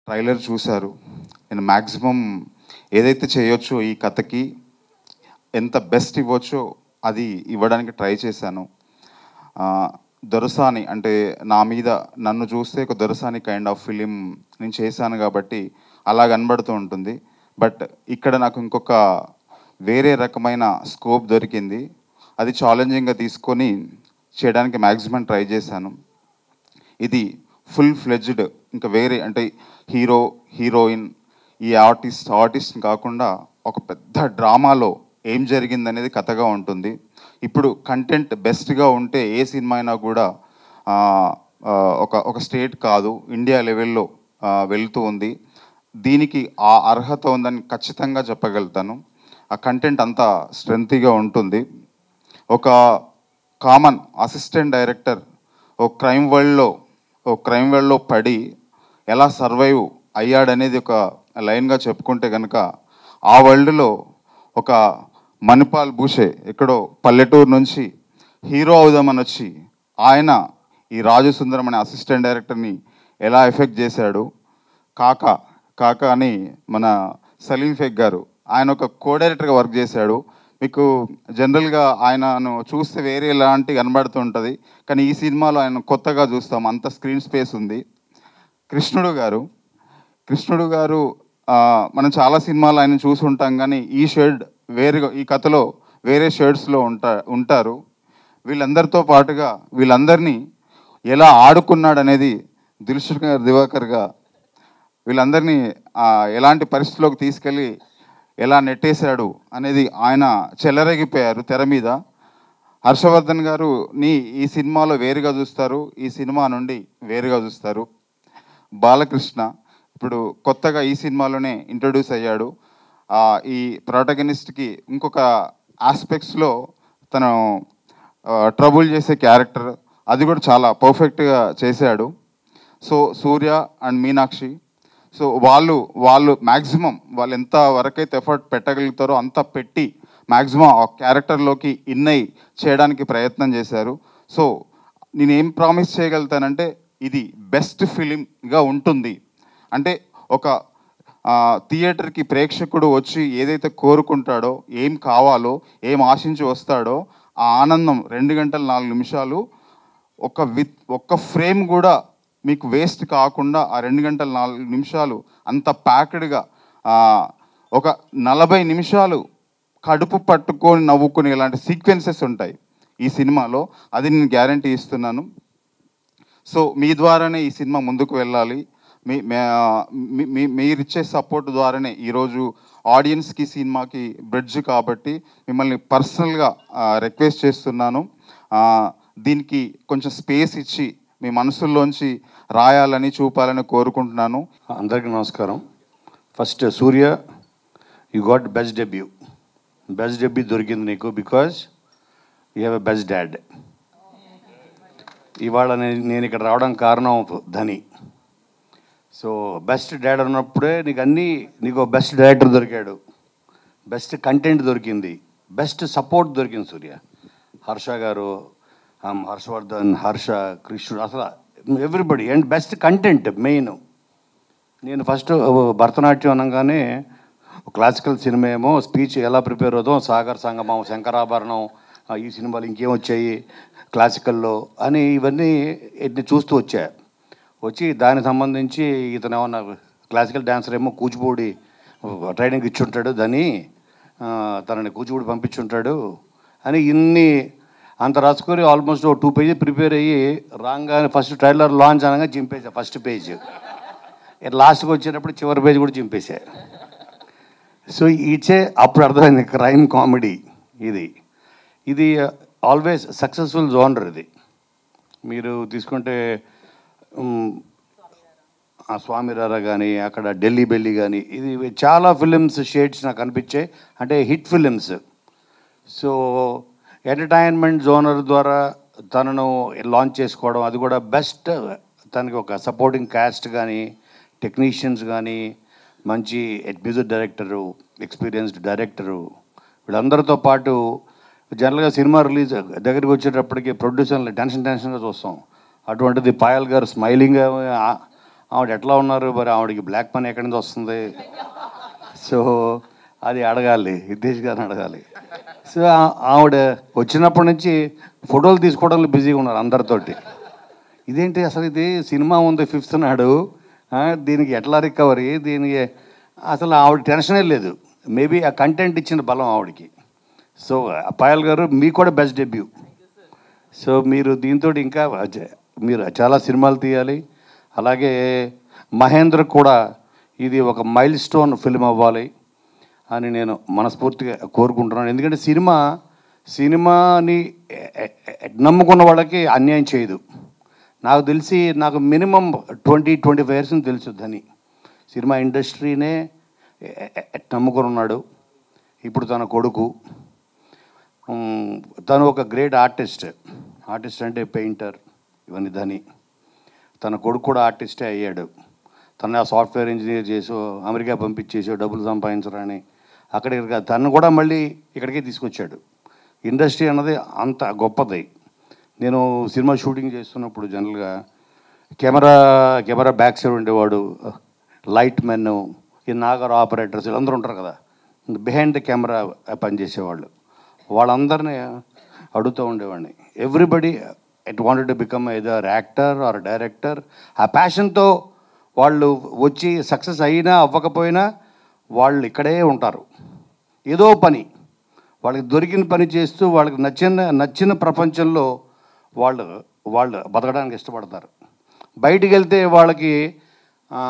trailer చూశారు నేను maximum ఏదైతే చేయొచ్చో ఈ కథకి ఎంత బెస్ట్ ఇవ్వచ్చో అది ఇవ్వడానికి ట్రై చేశాను ఆ, దొరసాని అంటే నా మీద నన్ను చూస్తే ఒక దొరసాని కైండ్ ఆఫ్ ఫిలిం నేను చేశాను కాబట్టి అలా కనబడుతూ ఉంటుంది బట్ ఇక్కడ నాకు ఇంకొక వేరే రకమైన స్కోప్ దొరికింది అది ఛాలెంజింగ్గా తీసుకొని చేయడానికి మ్యాక్సిమం ట్రై చేశాను ఇది ఫుల్ ఫ్లెడ్జ్డ్ ఇంకా వేరే అంటే హీరో హీరోయిన్ ఈ ఆర్టిస్ట్ ఆర్టిస్ట్ కాకుండా ఒక పెద్ద డ్రామాలో ఏం జరిగిందనేది కథగా ఉంటుంది ఇప్పుడు కంటెంట్ బెస్ట్గా ఉంటే ఏ సినిమా అయినా కూడా ఆ, ఆ, ఒక ఒక స్టేట్ కాదు ఇండియా లెవెల్లో ఆ, వెళ్తూ ఉంది దీనికి ఆ అర్హత ఉందని ఖచ్చితంగా చెప్పగలుగుతాను ఆ కంటెంట్ అంతా స్ట్రెంతీగా ఉంటుంది ఒక కామన్ అసిస్టెంట్ డైరెక్టర్ ఓ క్రైమ్ వరల్డ్లో ఓ క్రైమ్ వరల్డ్లో పడి ఎలా సర్వైవ్ అయ్యాడనేది ఒక లైన్గా చెప్పుకుంటే కనుక ఆ వరల్డ్లో ఒక మణిపాల్ భూషే ఎక్కడో పల్లెటూరు నుంచి హీరో అవుదామని వచ్చి ఆయన ఈ రాజు సుందరం అనే అసిస్టెంట్ డైరెక్టర్ని ఎలా ఎఫెక్ట్ చేశాడు కాక కాక అని మన సలీం ఫేక్ గారు ఆయన ఒక కో డైరెక్టర్గా వర్క్ చేశాడు మీకు జనరల్గా ఆయనను చూస్తే వేరే ఎలాంటి కనబడుతూ ఉంటుంది కానీ ఈ సినిమాలో ఆయన కొత్తగా చూస్తాం అంత స్క్రీన్ స్పేస్ ఉంది కృష్ణుడు గారు కృష్ణుడు గారు ఆ, మనం చాలా సినిమాలు ఆయన చూసి ఉంటాం కానీ ఈ షేడ్ వేరుగా ఈ కథలో వేరే షేడ్స్లో ఉంటా ఉంటారు వీళ్ళందరితో పాటుగా వీళ్ళందరినీ ఎలా ఆడుకున్నాడు అనేది దిల్షుక్ గారు దివాకర్గా వీళ్ళందరినీ ఆ, ఎలాంటి పరిస్థితిలోకి తీసుకెళ్ళి ఎలా నెట్టేశాడు అనేది ఆయన చెలరేగిపోయారు తెర మీద హర్షవర్ధన్ గారు నీ ఈ సినిమాలో వేరుగా చూస్తారు ఈ సినిమా నుండి వేరుగా చూస్తారు బాలకృష్ణ ఇప్పుడు కొత్తగా ఈ సినిమాలోనే ఇంట్రొడ్యూస్ అయ్యాడు ఆ, ఈ ప్రొటగనిస్ట్కి ఇంకొక ఆస్పెక్ట్స్లో తను ట్రబుల్ చేసే క్యారెక్టర్ అది కూడా చాలా పర్ఫెక్ట్గా చేశాడు so Surya and Meenakshi so వాళ్ళు వాళ్ళు మ్యాక్సిమం వాళ్ళు ఎంత వరకైతే ఎఫర్ట్ పెట్టగలుగుతారో అంత పెట్టి మ్యాక్సిమం ఆ క్యారెక్టర్లోకి ఇన్నై చేయడానికి ప్రయత్నం చేశారు సో నేనేం ప్రామిస్ చేయగలుగుతానంటే ఇది బెస్ట్ ఫిలింగా ఉంటుంది అంటే ఒక ఆ, థియేటర్కి ప్రేక్షకుడు వచ్చి ఏదైతే కోరుకుంటాడో ఏం కావాలో ఏం ఆశించి వస్తాడో ఆ ఆనందం రెండు గంటల నాలుగు నిమిషాలు ఒక విత్ ఒక్క ఫ్రేమ్ కూడా మీకు వేస్ట్ కాకుండా ఆ రెండు గంటల నాలుగు నిమిషాలు అంత ప్యాక్డ్గా ఒక నలభై నిమిషాలు కడుపు పట్టుకొని నవ్వుకునే ఇలాంటి సీక్వెన్సెస్ ఉంటాయి ఈ సినిమాలో అది నేను గ్యారంటీ ఇస్తున్నాను సో మీ ద్వారానే ఈ సినిమా ముందుకు వెళ్ళాలి మీ మే- మీ- మీ- మీరిచ్చే సపోర్ట్ ద్వారానే ఈరోజు ఆడియన్స్కి సినిమాకి బ్రిడ్జ్ కాబట్టి మిమ్మల్ని పర్సనల్గా రిక్వెస్ట్ చేస్తున్నాను ఆ, దీనికి కొంచెం స్పేస్ ఇచ్చి మీ మనసుల్లోంచి రాయాలని చూపాలని కోరుకుంటున్నాను అందరికీ నమస్కారం first Surya you got best debut best debut దొరికింది నీకు because you have a best dad ఇవాళ నేను నేను ఇక్కడ రావడం కారణం ధని సో బెస్ట్ డాడ్ ఉన్నప్పుడే నీకు అన్నీ నీకు బెస్ట్ డైరెక్టర్ దొరికాడు బెస్ట్ కంటెంట్ దొరికింది బెస్ట్ సపోర్ట్ దొరికింది సూర్య హర్ష గారు ఆమ్, హర్షవర్ధన్ హర్ష కృష్ణుడు అసలు everybody and best content main నేను ఫస్ట్ భరతనాట్యం అనగానే క్లాసికల్ సినిమా ఏమో స్పీచ్ ఎలా ప్రిపేర్ అవుతాం సాగర్ సంగమం శంకరాభరణం ఆ, ఈ సినిమాలు ఇంకేం వచ్చాయి క్లాసికల్లో అని ఇవన్నీ ఇట్ని చూస్తూ వచ్చా వచ్చి దానికి సంబంధించి ఇతను ఏమన్నా క్లాసికల్ డాన్సర్ ఏమో కూచిపూడి ట్రైనింగ్ ఇచ్చుంటాడు దాన్ని ఆ, తనని కూచిపూడి పంపించుంటాడు అని ఇన్ని అంత రాసుకొని ఆల్మోస్ట్ టూ పేజీ ప్రిపేర్ అయ్యి రాగానే ఫస్ట్ ట్రైలర్ లాంచ్ అనగా చింపేసా ఫస్ట్ పేజ్ లాస్ట్కి వచ్చేటప్పుడు చివరి పేజ్ కూడా చింపేశా సో ఇచ్చే అప్పుడు అర్థమైంది క్రైమ్ కామెడీ ఇది ఇది ఆల్వేస్ సక్సెస్ఫుల్ జోనర్ ఇది మీరు తీసుకుంటే ఉమ్, ఆ స్వామి రారా కానీ అక్కడ ఢిల్లీ బెల్లి కానీ ఇది చాలా ఫిలిమ్స్ షేడ్స్ నాకు అనిపించాయి అంటే hit films so entertainment genre ద్వారా తనను లాంచ్ చేసుకోవడం అది కూడా బెస్ట్ తనకి ఒక సపోర్టింగ్ క్యాస్ట్ కానీ టెక్నీషియన్స్ కానీ మంచి మ్యూజిక్ డైరెక్టరు ఎక్స్పీరియన్స్డ్ డైరెక్టరు వీళ్ళందరితో పాటు జనరల్గా సినిమా రిలీజ్ దగ్గరికి వచ్చేటప్పటికి ప్రొడ్యూసర్లు టెన్షన్ టెన్షన్గా చూస్తాం అటువంటిది పాయల్ గారు స్మైలింగ్ ఆవిడ ఎట్లా ఉన్నారు మరి ఆవిడకి బ్లాక్ మనీ ఎక్కడి నుంచి వస్తుంది సో అది అడగాలి హితేష్ గారిని అడగాలి సో ఆ- ఆవిడ వచ్చినప్పటి నుంచి ఫోటోలు తీసుకోవడంలో బిజీగా ఉన్నారు అందరితోటి ఇదేంటి అసలు ఇది సినిమా ఉంది ఫిఫ్త్ నాడు ఆ, దీనికి ఎట్లా రికవరీ దీనికి అసలు ఆవిడ టెన్షనే లేదు మేబీ ఆ కంటెంట్ ఇచ్చిన బలం ఆవిడకి సో పాయల్ గారు మీకు కూడా బెస్ట్ డెబ్యూ సో మీరు దీంతో ఇంకా జ- మీరు చాలా సినిమాలు తీయాలి అలాగే మహేంద్ర కూడా ఇది ఒక మైల్ స్టోన్ ఫిల్మ్ అవ్వాలి అని నేను మనస్ఫూర్తిగా కోరుకుంటున్నాను ఎందుకంటే సినిమా సినిమాని ఎ- ఎ- ఎ- నమ్ముకున్న వాళ్ళకి అన్యాయం చేయదు నాకు తెలిసి నాకు minimum twenty twenty five years తెలుసు ధని సినిమా ఇండస్ట్రీనే ఎ- ఎ- ఎ- నమ్ముకొని ఉన్నాడు ఇప్పుడు తన కొడుకు ఉమ్, తను ఒక గ్రేట్ ఆర్టిస్ట్ ఆర్టిస్ట్ అంటే పెయింటర్ ఇవన్నీ ధని తన కొడుకు కూడా ఆర్టిస్టే అయ్యాడు తను ఆ సాఫ్ట్వేర్ ఇంజనీర్ చేసి అమెరికా పంపించేసి డబ్బులు సంపాదించరని అక్కడికి కాదు, తను కూడా మళ్ళీ ఇక్కడికే తీసుకొచ్చాడు ఇండస్ట్రీ అన్నది అంత గొప్పది నేను సినిమా షూటింగ్ చేస్తున్నప్పుడు జనరల్గా కెమెరా కెమెరా బ్యాక్ సైడ్ ఉండేవాడు లైట్ మెన్ ఈ నాగర్ ఆపరేటర్స్ వీళ్ళందరూ ఉంటారు కదా బిహైండ్ ద కెమెరా పనిచేసేవాళ్ళు వాళ్ళందరినీ అడుగుతూ ఉండేవాడిని everybody it wanted to become either actor or director ఆ ప్యాషన్తో వాళ్ళు వచ్చి సక్సెస్ అయినా అవ్వకపోయినా వాళ్ళు ఇక్కడే ఉంటారు ఏదో పని వాళ్ళకి దొరికిన పని చేస్తూ వాళ్ళకి నచ్చిన నచ్చిన ప్రపంచంలో వాళ్ళు వాళ్ళు బతకడానికి ఇష్టపడతారు బయటికి వెళ్తే వాళ్ళకి ఆ,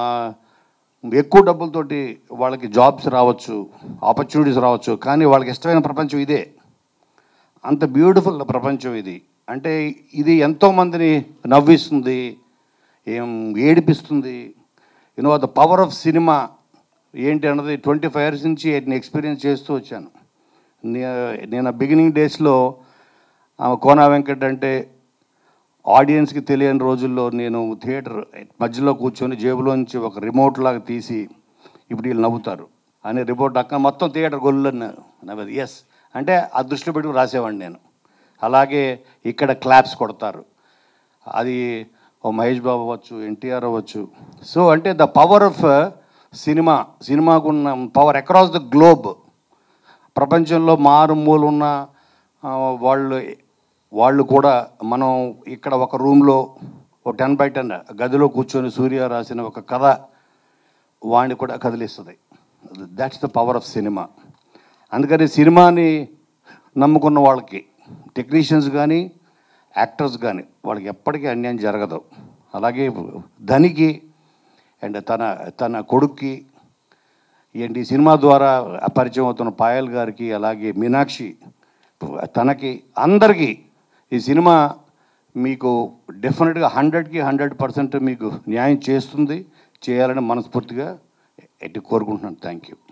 ఎక్కువ డబ్బులతోటి వాళ్ళకి జాబ్స్ రావచ్చు ఆపర్చునిటీస్ రావచ్చు కానీ వాళ్ళకి ఇష్టమైన ప్రపంచం ఇదే అంత బ్యూటిఫుల్ ప్రపంచం ఇది అంటే ఇది ఎంతోమందిని నవ్విస్తుంది ఏం ఏడిపిస్తుంది you know the power of cinema ఏంటి అన్నది ట్వంటీ ఫైవ్ ఇయర్స్ నుంచి నేను ఎక్స్పీరియన్స్ చేస్తూ వచ్చాను నే- నేను బిగినింగ్ డేస్లో కోనా వెంకట్ అంటే ఆడియన్స్కి తెలియని రోజుల్లో నేను థియేటర్ మధ్యలో కూర్చొని జేబులోంచి ఒక రిమోట్ లాగా తీసి ఇప్పుడు వీళ్ళు నవ్వుతారు అనే రిమోట్ అక్క మొత్తం థియేటర్ గొల్లని నవ్వేది ఎస్ అంటే ఆ దృష్టిలో పెట్టుకుని రాసేవాడిని నేను అలాగే ఇక్కడ క్లాప్స్ కొడతారు అది ఓ మహేష్ బాబు అవ్వచ్చు ఎన్టీఆర్ అవ్వచ్చు సో అంటే ద పవర్ ఆఫ్ సినిమా సినిమాకున్న పవర్ అక్రాస్ ద గ్లోబ్ ప్రపంచంలో మారుమూలు ఉన్న ఆ, వాళ్ళు వాళ్ళు కూడా మనం ఇక్కడ ఒక రూమ్లో ఒక టెన్ బై టెన్ గదిలో కూర్చొని సూర్య రాసిన ఒక కథ వాడిని కూడా కదిలిస్తుంది that's the power of cinema అందుకని సినిమాని నమ్ముకున్న వాళ్ళకి టెక్నీషియన్స్ కానీ యాక్టర్స్ కానీ వాళ్ళకి ఎప్పటికీ అన్యాయం జరగదు అలాగే ధనికి అండ్ తన తన కొడుక్కి ఏంటి ఈ సినిమా ద్వారా పరిచయం అవుతున్న పాయల్ గారికి అలాగే మీనాక్షి తనకి అందరికీ ఈ సినిమా మీకు డెఫినెట్గా హండ్రెడ్కి హండ్రెడ్ పర్సెంట్ మీకు న్యాయం చేస్తుంది చేయాలని మనస్ఫూర్తిగా ఎట్టి కోరుకుంటున్నాను థ్యాంక్ యూ